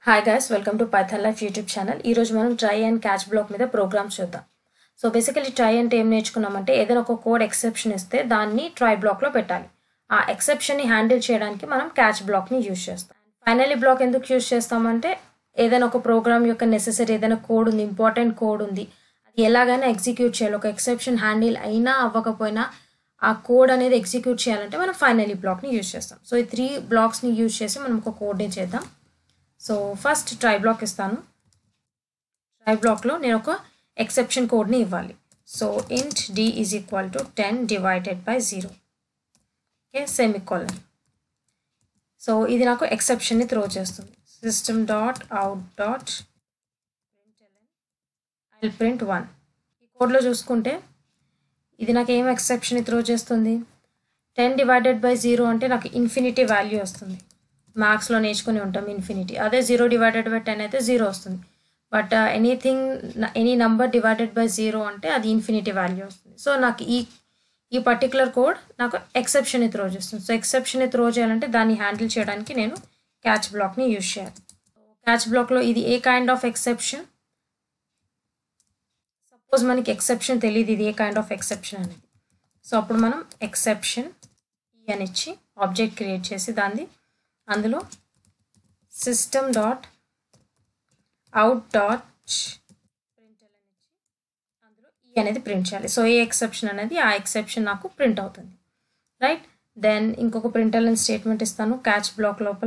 hi guys welcome to python life YouTube channel ఈరోజు మనం try and catch block మీద programs చూద్దాం so basically try అంటే ఏం నేర్చుకున్నామంటే ఏదైనా ఒక కోడ్ ఎక్సెప్షన్ ఇస్తే దాన్ని ట్రై బ్లాక్లో పెట్టాలి ఆ ఎక్సెప్షన్ని హ్యాండిల్ చేయడానికి మనం క్యాచ్ బ్లాక్ని యూజ్ చేస్తాం ఫైనలీ బ్లాక్ ఎందుకు యూజ్ చేస్తామంటే ఏదైనా ఒక ప్రోగ్రామ్ యొక్క నెసెసరీ ఏదైనా కోడ్ ఉంది ఇంపార్టెంట్ కోడ్ ఉంది అది ఎలాగైనా ఎగ్జిక్యూట్ చేయాలి ఒక ఎక్సెప్షన్ హ్యాండిల్ అయినా అవ్వకపోయినా ఆ కోడ్ అనేది ఎగ్జిక్యూట్ చేయాలంటే మనం ఫైనలీ బ్లాక్ని యూజ్ చేస్తాం సో ఈ త్రీ బ్లాక్స్ని యూజ్ చేసి మనం ఒక కోడ్ని చేద్దాం సో ఫస్ట్ ట్రై బ్లాక్ ఇస్తాను ట్రై బ్లాక్లో నేను ఒక ఎక్సెప్షన్ కోడ్ని ఇవ్వాలి so int D is equal to ten divided by zero okay semicolon so ఇది నాకు ఎక్సెప్షన్ని త్రో చేస్తుంది system dot out dot I print one ఈ కోడ్లో చూసుకుంటే ఇది నాకు ఏం ఎక్సెప్షన్ త్రో చేస్తుంది టెన్ డివైడెడ్ బై జీరో అంటే నాకు ఇన్ఫినిటీ వాల్యూ వస్తుంది మ్యాథ్స్లో నేర్చుకుని ఉంటాం ఇన్ఫినిటీ అదే జీరో డివైడెడ్ బై టెన్ అయితే జీరో వస్తుంది but anything any number divided by zero అంటే అది ఇన్ఫినిటీ వాల్యూ వస్తుంది సో నాకు ఈ ఈ పర్టికులర్ కోడ్ నాకు ఎక్సెప్షన్ త్రో చేస్తుంది సో ఎక్సెప్షన్ త్రో చేయాలంటే దాన్ని హ్యాండిల్ చేయడానికి నేను క్యాచ్ బ్లాక్ని యూజ్ చేయాలి క్యాచ్ బ్లాక్లో ఇది ఏ కైండ్ ఆఫ్ ఎక్సెప్షన్ సపోజ్ మనకి ఎక్సెప్షన్ తెలియదు ఇది ఏ కైండ్ ఆఫ్ ఎక్సెప్షన్ అనేది సో అప్పుడు మనం ఎక్సెప్షన్ ఈ అని ఇచ్చి ఆబ్జెక్ట్ క్రియేట్ చేసి దాన్ని అందులో system dot out dot print అని ఇచ్చి అందులో ఈ అనేది ప్రింట్ చేయాలి సో ఏ ఎక్సెప్షన్ అనేది ఆ ఎక్సెప్షన్ నాకు ప్రింట్ అవుతుంది రైట్ దెన్ ఇంకొక ప్రింటర్ స్టేట్మెంట్ ఇస్తాను క్యాచ్ బ్లాక్ లోపల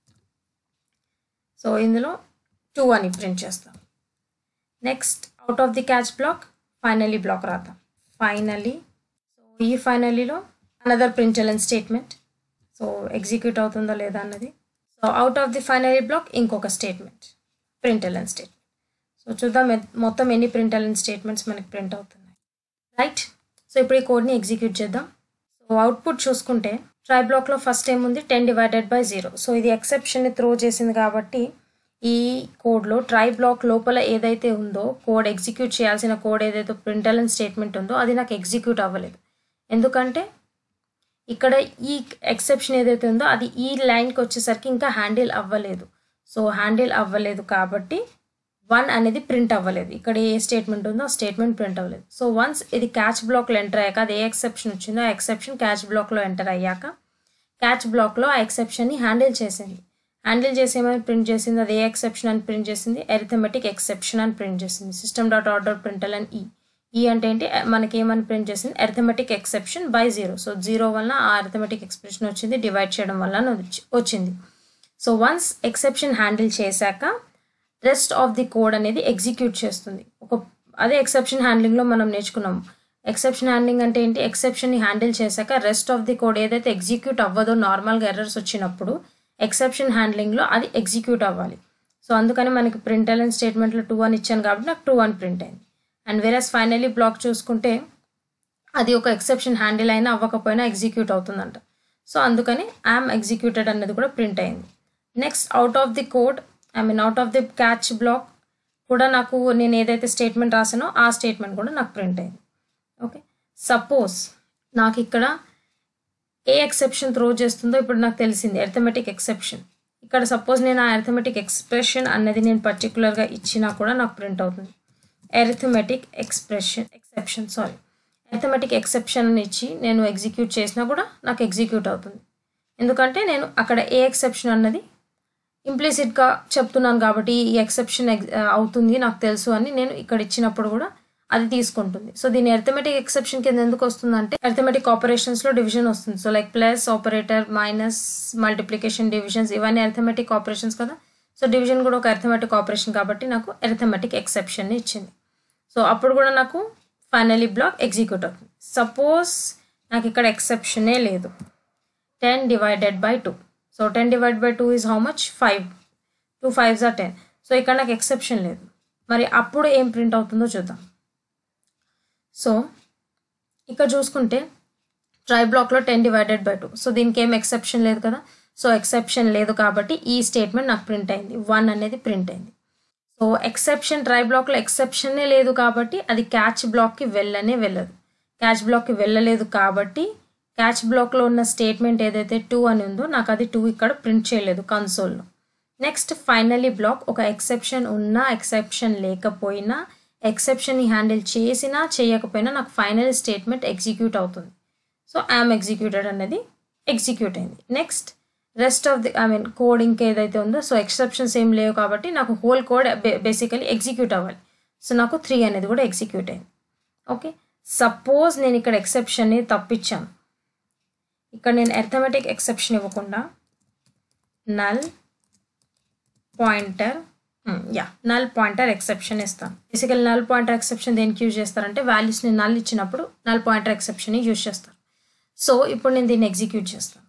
సో ఇందులో టూ అని ప్రింట్ చేస్తాం next out of the catch block finally block రాద్దాం ఫైనలీ సో ఈ ఫైనలీలో another println statement so execute అవుతుందా లేదా అన్నది so out of the finally block ఇంకొక స్టేట్మెంట్ ప్రింటెలన్ స్టేట్మెంట్ సో చూద్దాం మొత్తం ఎన్ని ప్రింటెలన్ స్టేట్మెంట్స్ మనకి ప్రింట్ అవుతున్నాయి రైట్ సో ఇప్పుడు ఈ కోడ్ని ఎగ్జిక్యూట్ చేద్దాం సో అవుట్పుట్ చూసుకుంటే ట్రై బ్లాక్లో ఫస్ట్ ఏముంది ten divided by zero so ఇది ఎక్సెప్షన్ని త్రో చేసింది కాబట్టి ఈ కోడ్లో ట్రై బ్లాక్ లోపల ఏదైతే ఉందో కోడ్ ఎగ్జిక్యూట్ చేయాల్సిన కోడ్ ఏదైతే ప్రింటలన్ స్టేట్మెంట్ ఉందో అది నాకు ఎగ్జిక్యూట్ అవ్వలేదు ఎందుకంటే ఇక్కడ ఈ ఎక్సెప్షన్ ఏదైతే ఉందో అది ఈ లైన్కి వచ్చేసరికి ఇంకా హ్యాండిల్ అవ్వలేదు సో హ్యాండిల్ అవ్వలేదు కాబట్టి వన్ అనేది ప్రింట్ అవ్వలేదు ఇక్కడ ఏ స్టేట్మెంట్ ఉందో ఆ స్టేట్మెంట్ ప్రింట్ అవ్వలేదు సో వన్స్ ఇది క్యాచ్ బ్లాక్లో ఎంటర్ అయ్యాక అది ఏ ఎక్సెప్షన్ వచ్చిందో ఆ ఎక్సెప్షన్ క్యాచ్ బ్లాక్లో ఎంటర్ అయ్యాక క్యాచ్ బ్లాక్లో ఆ ఎక్సెప్షన్ని హ్యాండిల్ చేసింది హ్యాండిల్ చేసేమని ప్రింట్ చేసింది అది ఏ ఎక్సెప్షన్ అని ప్రింట్ చేసింది ఎరిథమెటిక్ ఎక్సెప్షన్ అని ప్రింట్ చేసింది సిస్టమ్ డాట్ ఆర్డర్ ప్రింటల్ అని ఈ ఈ అంటే ఏంటి మనకి ఏమని ప్రింట్ చేసింది arithmetic exception by zero so zero వలన ఆ అరిథమెటిక్ ఎక్స్ప్రెషన్ వచ్చింది డివైడ్ చేయడం వల్ల వచ్చింది సో వన్స్ ఎక్సెప్షన్ హ్యాండిల్ చేశాక రెస్ట్ ఆఫ్ ది కోడ్ అనేది ఎగ్జిక్యూట్ చేస్తుంది ఒక అదే ఎక్సెప్షన్ హ్యాండ్లింగ్లో మనం నేర్చుకున్నాము ఎక్సెప్షన్ హ్యాండ్లింగ్ అంటే ఏంటి ఎక్సెప్షన్ని హ్యాండిల్ చేశాక రెస్ట్ ఆఫ్ ది కోడ్ ఏదైతే ఎగ్జిక్యూట్ అవ్వదో నార్మల్గా ఎర్రర్స్ వచ్చినప్పుడు ఎక్సెప్షన్ హ్యాండ్లింగ్లో అది ఎగ్జిక్యూట్ అవ్వాలి సో అందుకని మనకి ప్రింట్ అలైన్ స్టేట్మెంట్లో టూ అని ఇచ్చాను కాబట్టి నాకు టూ అని ప్రింట్ అయింది అండ్ వేరేస్ ఫైనలీ బ్లాక్ చూసుకుంటే అది ఒక ఎక్సెప్షన్ హ్యాండిల్ అయినా అవ్వకపోయినా ఎగ్జిక్యూట్ అవుతుందంట సో అందుకని ఐఎమ్ ఎగ్జిక్యూటెడ్ అనేది కూడా ప్రింట్ అయింది next out of the code I mean out of the catch block కూడా నాకు నేను ఏదైతే స్టేట్మెంట్ రాసానో ఆ స్టేట్మెంట్ కూడా నాకు ప్రింట్ అయింది ఓకే సపోజ్ నాకు ఇక్కడ ఏ ఎక్సెప్షన్ త్రో చేస్తుందో ఇప్పుడు నాకు తెలిసింది అర్థమెటిక్ ఎక్సెప్షన్ ఇక్కడ సపోజ్ నేను ఆ అర్థమెటిక్ ఎక్స్ప్రెషన్ అనేది నేను పర్టికులర్గా ఇచ్చినా కూడా నాకు ప్రింట్ అవుతుంది arithmetic expression exception sorry arithmetic exception అని ఇచ్చి నేను ఎగ్జిక్యూట్ చేసినా కూడా నాకు ఎగ్జిక్యూట్ అవుతుంది ఎందుకంటే నేను అక్కడ ఏ ఎక్సెప్షన్ అన్నది ఇంప్లిసిట్గా చెప్తున్నాను కాబట్టి ఈ ఎక్సెప్షన్ అవుతుంది నాకు తెలుసు అని నేను ఇక్కడ ఇచ్చినప్పుడు కూడా అది తీసుకుంటుంది సో దీని అర్థమెటిక్ ఎక్సెప్షన్ కింద ఎందుకు వస్తుందంటే అర్థమెటిక్ ఆపరేషన్స్లో డివిజన్ వస్తుంది so like plus operator minus multiplication divisions ఇవన్నీ అర్థమెటిక్ ఆపరేషన్స్ కదా సో డివిజన్ కూడా ఒక అర్థమెటిక్ ఆపరేషన్ కాబట్టి నాకు అర్థమెటిక్ ఎక్సెప్షన్ ఇచ్చింది సో అప్పుడు కూడా నాకు ఫైనలీ బ్లాక్ ఎగ్జిక్యూట్ అవుతుంది సపోజ్ నాకు ఇక్కడ ఎక్సెప్షనే లేదు ten divided by two so ten divide by two is how much five two fives are ten so ఇక్కడ నాకు ఎక్సెప్షన్ లేదు మరి అప్పుడు ఏం ప్రింట్ అవుతుందో చూద్దాం సో ఇక్కడ చూసుకుంటే ట్రై బ్లాక్లో ten divided by two so దీనికి ఏం ఎక్సెప్షన్ లేదు కదా సో ఎక్సెప్షన్ లేదు కాబట్టి ఈ స్టేట్మెంట్ నాకు ప్రింట్ అయింది వన్ అనేది ప్రింట్ అయింది సో ఎక్సెప్షన్ ట్రై బ్లాక్లో ఎక్సెప్షనే లేదు కాబట్టి అది క్యాచ్ బ్లాక్కి వెళ్ళనే వెళ్ళదు క్యాచ్ బ్లాక్కి వెళ్ళలేదు కాబట్టి క్యాచ్ బ్లాక్లో ఉన్న స్టేట్మెంట్ ఏదైతే టూ అని ఉందో నాకు అది టూ ఇక్కడ ప్రింట్ చేయలేదు కన్సోల్లో నెక్స్ట్ ఫైనలీ బ్లాక్ ఒక ఎక్సెప్షన్ ఉన్నా ఎక్సెప్షన్ లేకపోయినా ఎక్సెప్షన్ని హ్యాండిల్ చేసినా చేయకపోయినా నాకు ఫైనల్ స్టేట్మెంట్ ఎగ్జిక్యూట్ అవుతుంది సో ఐఎమ్ ఎగ్జిక్యూటెడ్ అనేది ఎగ్జిక్యూట్ అయింది next rest of the I mean code ఇంకా ఏదైతే ఉందో సో ఎక్సెప్షన్స్ ఏం లేవు కాబట్టి నాకు హోల్ కోడ్ బేసికలీ ఎగ్జిక్యూట్ అవ్వాలి సో నాకు త్రీ అనేది కూడా ఎగ్జిక్యూట్ అయింది ఓకే సపోజ్ నేను ఇక్కడ ఎక్సెప్షన్ని తప్పించాను ఇక్కడ నేను అర్థమెటిక్ ఎక్సెప్షన్ ఇవ్వకుండా null pointer yeah null pointer exception ఇస్తాను బేసికల్ నల్ పాయింటర్ ఎక్సెప్షన్ దేనికి యూజ్ చేస్తారంటే వాల్యూస్ని నల్ ఇచ్చినప్పుడు నల్ పాయింటర్ ఎక్సెప్షన్ని యూజ్ చేస్తారు సో ఇప్పుడు నేను దీన్ని ఎగ్జిక్యూట్ చేస్తాను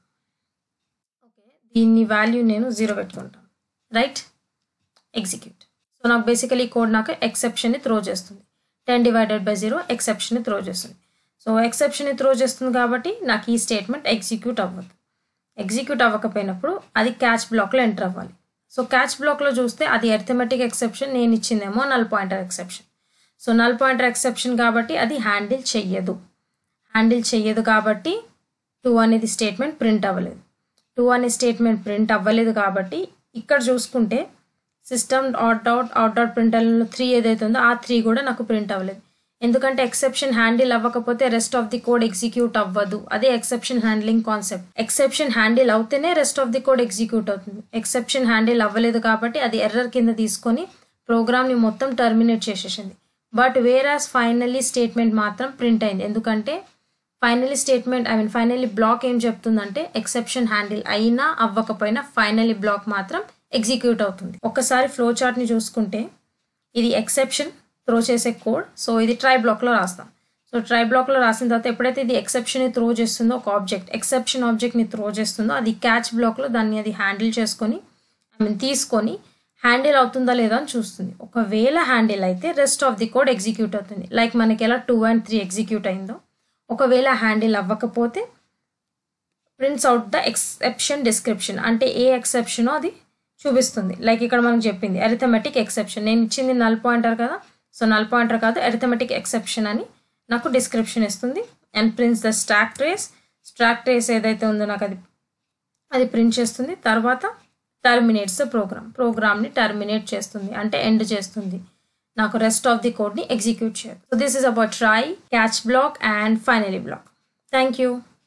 ఓకే దీన్ని వాల్యూ నేను జీరో పెట్టుకుంటాను రైట్ ఎగ్జిక్యూట్ సో నాకు బేసికలీ కోడ్ నాకు ఎక్సెప్షన్ని త్రో చేస్తుంది టెన్ డివైడెడ్ బై జీరో ఎక్సెప్షన్ని త్రో చేస్తుంది సో ఎక్సెప్షన్ని త్రో చేస్తుంది కాబట్టి నాకు ఈ స్టేట్మెంట్ ఎగ్జిక్యూట్ అవ్వదు ఎగ్జిక్యూట్ అవ్వకపోయినప్పుడు అది క్యాచ్ బ్లాక్లో ఎంటర్ అవ్వాలి సో క్యాచ్ బ్లాక్లో చూస్తే అది అర్థమెటిక్ ఎక్సెప్షన్ నేను ఇచ్చిందేమో null pointer exception so null pointer exception కాబట్టి అది హ్యాండిల్ చెయ్యదు హ్యాండిల్ చెయ్యదు కాబట్టి టూ అనేది స్టేట్మెంట్ ప్రింట్ అవ్వలేదు టూ అనే స్టేట్మెంట్ ప్రింట్ అవ్వలేదు కాబట్టి ఇక్కడ చూసుకుంటే system out out out out ప్రింటర్లో త్రీ ఏదైతే ఉందో ఆ త్రీ కూడా నాకు ప్రింట్ అవ్వలేదు ఎందుకంటే ఎక్సెప్షన్ హ్యాండిల్ అవ్వకపోతే rest of the code execute అవ్వదు అదే exception handling concept exception handle అవుతేనే rest of the code execute అవుతుంది ఎక్సెప్షన్ హ్యాండిల్ అవ్వలేదు కాబట్టి అది ఎర్రర్ కింద తీసుకొని ప్రోగ్రామ్ని మొత్తం టర్మినేట్ చేసేసింది బట్ వేరాస్ ఫైనల్లీ స్టేట్మెంట్ మాత్రం ప్రింట్ అయింది ఎందుకంటే finally statement I mean finally block ఏం చెప్తుందంటే ఎక్సెప్షన్ హ్యాండిల్ అయినా అవ్వకపోయినా ఫైనలీ బ్లాక్ మాత్రం ఎగ్జిక్యూట్ అవుతుంది ఒక్కసారి ఫ్లో చార్ట్ని చూసుకుంటే ఇది ఎక్సెప్షన్ త్రో చేసే కోడ్ సో ఇది ట్రై బ్లాక్లో రాస్తాం సో ట్రై బ్లాక్లో రాసిన తర్వాత ఎప్పుడైతే ఇది ఎక్సెప్షన్ని త్రో చేస్తుందో ఒక ఆబ్జెక్ట్ ఎక్సెప్షన్ ఆబ్జెక్ట్ని త్రో చేస్తుందో అది క్యాచ్ బ్లాక్లో దాన్ని అది హ్యాండిల్ చేసుకొని ఐ మీన్ తీసుకొని హ్యాండిల్ అవుతుందా లేదా అని చూస్తుంది ఒకవేళ హ్యాండిల్ అయితే rest of the code execute అవుతుంది లైక్ మనకి ఎలా టూ అండ్ త్రీ ఎగ్జిక్యూట్ అయిందో ఒకవేళ హ్యాండిల్ అవ్వకపోతే prints out the exception description అంటే ఏ ఎక్సెప్షనో అది చూపిస్తుంది లైక్ ఇక్కడ మనకు చెప్పింది అరిథమెటిక్ ఎక్సెప్షన్ నేను ఇచ్చింది నల్ పాయింటర్ కదా సో నల్ పాయింటర్ కాదు అరిథమెటిక్ ఎక్సెప్షన్ అని నాకు డిస్క్రిప్షన్ ఇస్తుంది and prints the stack trace stack trace ఏదైతే ఉందో నాకు అది అది ప్రింట్ చేస్తుంది తర్వాత టర్మినేట్స్ ద ప్రోగ్రామ్ ప్రోగ్రామ్ని టర్మినేట్ చేస్తుంది అంటే ఎండ్ చేస్తుంది నాకు రెస్ట్ ఆఫ్ ది కోడ్ని ఎగ్జిక్యూట్ చేయదు so this is about try catch block and finally block thank you